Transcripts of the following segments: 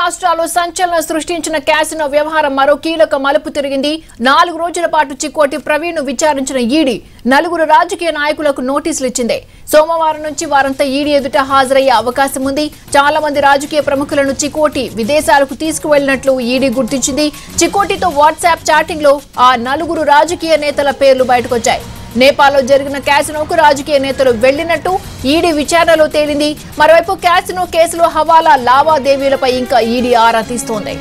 రాష్ట్రాల్లో సంచలనం సృష్టించిన క్యాసినో వ్యవహారం మరో కీలక మలుపు తిరిగింది నాలుగు రోజుల పాటు చిక్కోటి ప్రవీణ్ ను విచారించిన ఈడీ నలుగురు రాజకీయ నాయకులకు నోటీసులు ఇచ్చింది సోమవారం నుంచి వారంతా ఈడీ ఎదుట హాజరయ్యే అవకాశం ఉంది చాలా మంది రాజకీయ ప్రముఖులను చికోటి విదేశాలకు తీసుకువెళ్లినట్లు ఈడీ గుర్తించింది చికోటితో వాట్సాప్ చాటింగ్ లో ఆ నలుగురు రాజకీయ నేతల పేర్లు బయటకొచ్చాయి నేపాల్లో జరిగిన క్యాసినోకు రాజకీయ నేతలు వెళ్లినట్టు ఈడీ విచారణలో తేలింది మరోవైపు క్యాసినో కేసులో హవాలా లావాదేవీలపై ఇంకా ఈడీ ఆరా తీస్తోంది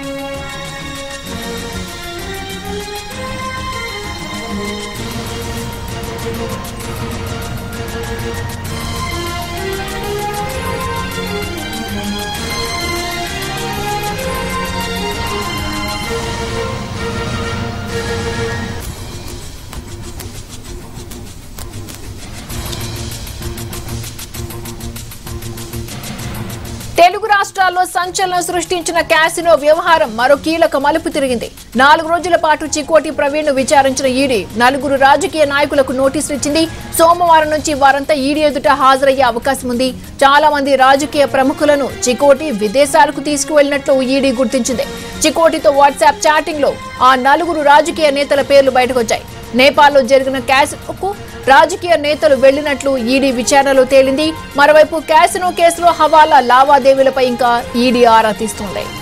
తెలుగు రాష్ట్రాల్లో సంచలనం సృష్టించిన క్యాసినో వ్యవహారం మరో కీలక మలుపు తిరిగింది నాలుగు రోజుల పాటు చికోటి ప్రవీణ్ ను విచారించిన ఈడీ నలుగురు రాజకీయ నాయకులకు నోటీసులు ఇచ్చింది సోమవారం నుంచి వారంతా ఈడీ ఎదుట హాజరయ్యే అవకాశం ఉంది చాలా మంది రాజకీయ ప్రముఖులను చికోటి విదేశాలకు తీసుకువెళ్లినట్లు ఈడీ గుర్తించింది చికోటితో వాట్సాప్ చాటింగ్ లో ఆ నలుగురు రాజకీయ నేతల పేర్లు బయటకొచ్చాయి నేపాల్లో జరిగిన క్యాసినోకు రాజకీయ నేతలు వెళ్లినట్లు ఈడీ విచారణలో తేలింది మరోవైపు క్యాసినో కేసులో హవాలా లావాదేవీలపై ఇంకా ఈడీ ఆరా తీస్తోంది